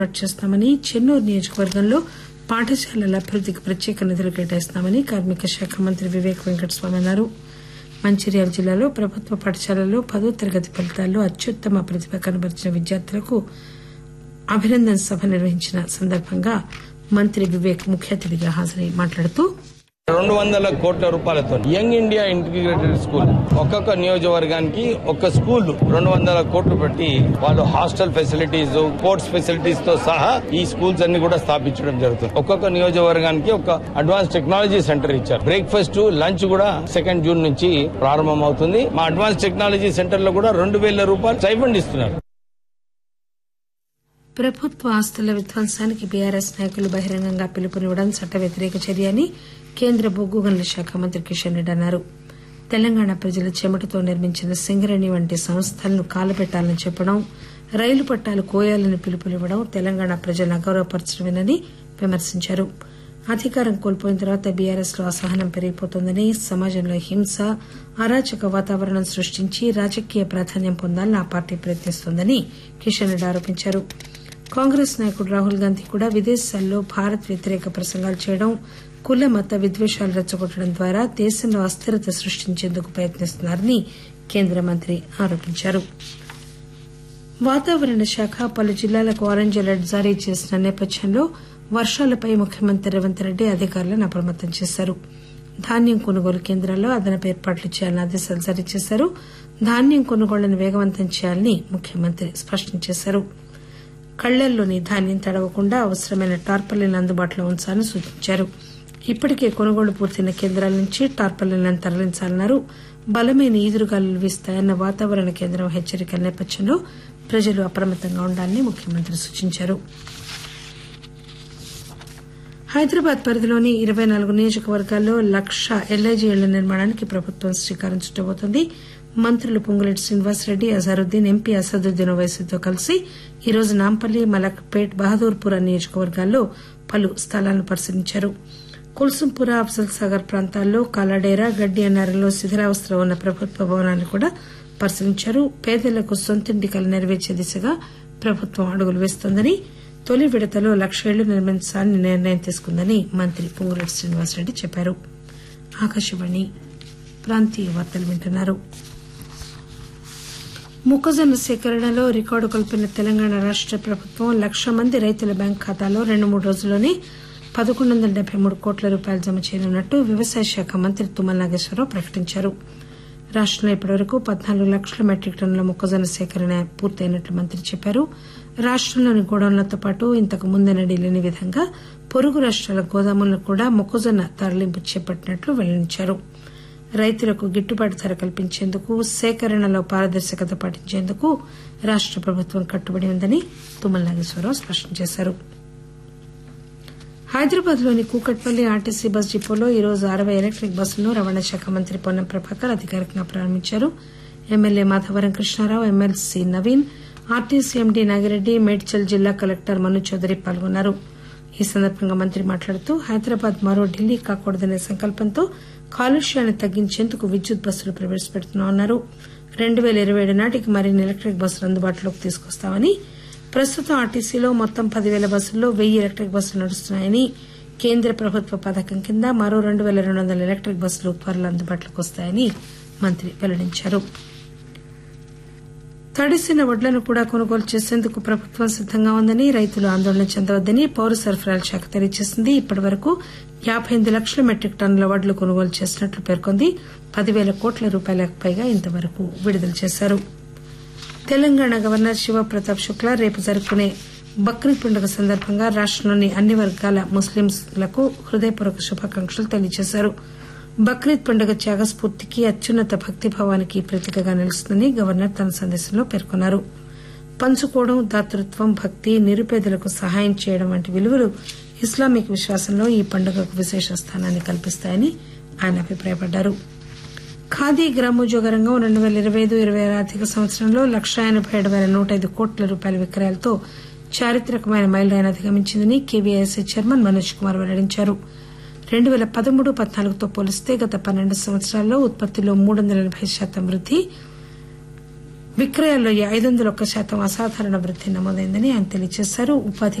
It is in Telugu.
ఏర్పాటు చేస్తామని చెన్నూరు నియోజకవర్గంలో పాఠశాలల అభివృద్దికి ప్రత్యేక నిధులు కేటాయిస్తామని కార్మిక శాఖ మంత్రి వివేక్ వెంకటస్వామి అన్నారు మంచిర్యాల జిల్లాలో ప్రభుత్వ పాఠశాలల్లో పదో తరగతి ఫలితాల్లో అత్యుత్తమ ప్రతిభ కనబరిచిన విద్యార్థులకు అభినందన సభ నిర్వహించిన సందర్భంగా మంత్రి వివేక్ ముఖ్య అతిథిగా హాజరై మాట్లాడుతూ రెండు వందల కోట్ల రూపాయలతో యంగ్ ఇండియా ఇంటిగ్రేటెడ్ స్కూల్ ఒక్కొక్క నియోజకవర్గానికి ఒక స్కూల్ రెండు వందల కోట్లు పెట్టి వాళ్ళు హాస్టల్ ఫెసిలిటీస్ స్పోర్ట్స్ ఫెసిలిటీస్ తో సహా ఈ స్కూల్స్ అన్ని కూడా స్థాపించడం జరుగుతుంది ఒక్కొక్క నియోజకవర్గానికి ఒక అడ్వాన్స్ టెక్నాలజీ సెంటర్ ఇచ్చారు బ్రేక్ఫాస్ట్ లంచ్ కూడా సెకండ్ జూన్ నుంచి ప్రారంభం అవుతుంది మా అడ్వాన్స్ టెక్నాలజీ సెంటర్ లో కూడా రెండు వేల రూపాయలు స్టైఫండ్ ఇస్తున్నారు ప్రభుత్వ ఆస్తుల విధ్వంసానికి బీఆర్ఎస్ నాయకులు బహిరంగంగా పిలుపునివ్వడం చట్ట వ్యతిరేక చర్య అని కేంద్ర బొగ్గు గనుల శాఖ మంత్రి కిషన్ రెడ్డి అన్నారు తెలంగాణ ప్రజల చెమటతో నిర్మించిన సింగరేణి వంటి సంస్థలను కాలబెట్టాలని చెప్పడం రైలు పట్టాలు కోయాలని పిలుపునివ్వడం తెలంగాణ ప్రజలను అగౌరవపరచడమేనని విమర్శించారు అధికారం కోల్పోయిన తర్వాత బీఆర్ఎస్ లో అసహనం పెరిగిపోతోందని సమాజంలో హింస అరాచక వాతావరణం సృష్టించి రాజకీయ ప్రాధాన్యం పొందాలని ఆ పార్టీ ప్రయత్నిస్తోందని కిషన్ రెడ్డి ఆరోపించారు కాంగ్రెస్ నాయకుడు రాహుల్ గాంధీ కూడా విదేశాల్లో భారత్ వ్యతిరేక ప్రసంగాలు చేయడం కుల మత విద్వేషాలు రెచ్చగొట్టడం ద్వారా దేశంలో అస్థిరత సృష్టించేందుకు ప్రయత్నిస్తున్నారని కేంద్ర మంత్రి ఆరోపించారు వాతావరణ శాఖ పలు జిల్లాలకు ఆరెంజ్ అలర్ట్ జారీ చేసిన నేపథ్యంలో వర్షాలపై ముఖ్యమంత్రి రేవంత్ రెడ్డి అధికారులను అప్రమత్తం చేశారు ధాన్యం కొనుగోలు కేంద్రాల్లో అదనపు ఏర్పాట్లు చేయాలని ఆదేశాలు జారీ చేశారు ధాన్యం కొనుగోళ్లను వేగవంతం చేయాలని ముఖ్యమంత్రి స్పష్టం చేశారు కళ్లల్లోని ధాన్యం తడవకుండా అవసరమైన టార్పలిన్లు అందుబాటులో ఉంచాలని సూచించారు ఇప్పటికే కొనుగోలు పూర్తయిన కేంద్రాల నుంచి టార్పలిన్లను తరలించాలన్నారు బలమైన ఈదురుగాలులు వీస్తాయన్న వాతావరణ కేంద్రం హెచ్చరికల నేపథ్యంలో ప్రజలు అప్రమత్తంగా ఉండాలని ముఖ్యమంత్రి సూచించారు హైదరాబాద్ పరిధిలోని ఇరవై నాలుగు నియోజకవర్గాల్లో లక్ష ఎల్ఐజీ ఇళ్ల నిర్మాణానికి ప్రభుత్వం శ్రీకారం చుట్టబోతోంది మంత్రులు పొంగులేటి శ్రీనివాసరెడ్డి అజారుద్దీన్ ఎంపీ అసదుద్దీన్ ఓవైసీతో కలిసి ఈరోజు నాంపల్లి మలక్పేట్ బహదూర్పుర నియోజకవర్గాల్లో పలు స్థలాలను పరిశీలించారు కుల్సుంపుర అఫ్జల్ సాగర్ ప్రాంతాల్లో కాలాడేరా గడ్డి అన్నారంలో శిథిలావస్థలో ఉన్న ప్రభుత్వ భవనాలను కూడా పరిశీలించారు పేదలకు సొంతింటి కల నెరవేర్చే దిశగా ప్రభుత్వం అడుగులు వేస్తోందని తొలి విడతలో లక్ష ఇళ్లు నిర్మించాలని నిర్ణయం తీసుకుందని మంత్రి పొంగులేటి శ్రీనివాసరెడ్డి చెప్పారు ఆకాశవాణి ప్రాంతీయ వార్తలు వింటున్నారు మొక్కజొన్న సేకరణలో రికార్డు కొల్పిన తెలంగాణ రాష్ట ప్రభుత్వం లక్ష మంది రైతుల బ్యాంకు ఖాతాలో రెండు మూడు రోజుల్లోనే పదకొండు వందల డెబ్బై మూడు కోట్ల రూపాయలు జమ చేయనున్నట్టు వ్యవసాయ శాఖ మంత్రి తుమ్మల నాగేశ్వరరావు ప్రకటించారు రాష్టంలో ఇప్పటివరకు పద్నాలుగు లక్షల మెట్రిక్ టన్నుల మొక్కజొన్న సేకరణ పూర్తయినట్లు మంత్రి చెప్పారు రాష్టంలోని గోడౌన్లతో పాటు ఇంతకు ముందెన్నడూ లేని విధంగా పొరుగు రాష్టాల గోదాములను కూడా మొక్కజొన్న తరలింపు చేపట్టినట్లు వెల్లడించారు రైతులకు గిట్టుబాటు ధర కల్పించేందుకు సేకరణలో పారదర్శకత పాటించేందుకు రాష్ట ప్రభుత్వం కట్టుబడి ఉందని తుమ్మల నాగేశ్వరరావు స్పష్టం చేశారు హైదరాబాద్ లోని కూకట్పల్లి ఆర్టీసీ బస్ డిపోలో ఈరోజు అరవై ఎలక్టిక్ బస్సులను రవాణా శాఖ మంత్రి పొన్నం ప్రభాకర్ అధికారికంగా ప్రారంభించారు MLA Madhavaram Krishna Rao MLC Naveen RTC MD Nagireddy Medchal జిల్లా కలెక్టర్ మను చౌదరి పాల్గొన్నారు ఈ సందర్భంగా మంత్రి మాట్లాడుతూ హైదరాబాద్ మరో ఢిల్లీ కాకూడదనే సంకల్పంతో కాలుష్యాన్ని తగ్గించేందుకు విద్యుత్ బస్సులు ప్రవేశపెడుతున్నామన్నారు రెండు పేల ఇరవై ఏడు నాటికి మరిన్ని ఎలక్టిక్ బస్సులు అందుబాటులోకి తీసుకొస్తామని ప్రస్తుతం ఆర్టీసీలో మొత్తం పదివేల బస్సుల్లో వెయ్యి ఎలక్టిక్ బస్సులు నడుస్తున్నాయని కేంద్ర ప్రభుత్వ పథకం కింద మరో రెండు పేల రెండు వందల ఎలక్టిక్ బస్సులు త్వరలో అందుబాటులోకి వస్తాయని మంత్రి వెల్లడించారు తడిసిన వడ్లను కూడా కొనుగోలు చేసేందుకు ప్రభుత్వం సిద్దంగా ఉందని రైతులు ఆందోళన చెందవద్దని పౌర సరఫరాల శాఖ తెలియజేసింది ఇప్పటి వరకు యాబై ఎనిమిది లక్షల మెట్రిక్ టన్నుల వడ్లు కొనుగోలు చేసినట్లు పేర్కొంది పదివేల కోట్ల రూపాయలకు పైగా ఇంతవరకు విడుదల చేశారు తెలంగాణ గవర్నర్ శివప్రతాప్ శుక్లా రేపు జరుపుకునే బక్రీద్ పండుగ సందర్భంగా రాష్టంలోని అన్ని వర్గాల ముస్లింలకు హృదయపూర్వక శుభాకాంక్షలు తెలియజేశారు బక్రీద్ పండుగ త్యాగస్ఫూర్తికి అత్యున్నత భక్తిభావానికి ప్రతీకగా నిలుస్తుందని గవర్నర్ తన సందేశంలో పేర్కొన్నారు పంచుకోవడం దాతృత్వం భక్తి నిరుపేదలకు సహాయం చేయడం వంటి విలువలు ఇస్లామిక్ విశ్వాసంలో ఈ పండుగకు విశేష స్థానాన్ని కల్పిస్తాయని ఆయన అభిప్రాయపడ్డారు ఖాదీ గ్రామోద్యోగ రంగం రెండు పేల ఇరవై ఐదు ఇరవై ఆరు ఆర్థిక సంవత్సరంలో లక్షా ఎనబై ఏడు పేల నూట ఐదు కోట్ల రూపాయల విక్రయాలతో చారిత్రకమైన మైలురాయిని అధిగమించిందని కేవీఐసీ చైర్మన్ మనోజ్ కుమార్ వెల్లడించారు రెండు పేల పదమూడు పద్నాలుగుతో పోలిస్తే గత పన్నెండు సంవత్సరాల్లో ఉత్పత్తిలో మూడు వందల ఎనబై శాతం వృద్ది విక్రయాల్లో ఐదు వందల ఒక్క శాతం అసాధారణ వృద్ది నమోదైందని ఆయన తెలియజేశారు ఉపాధి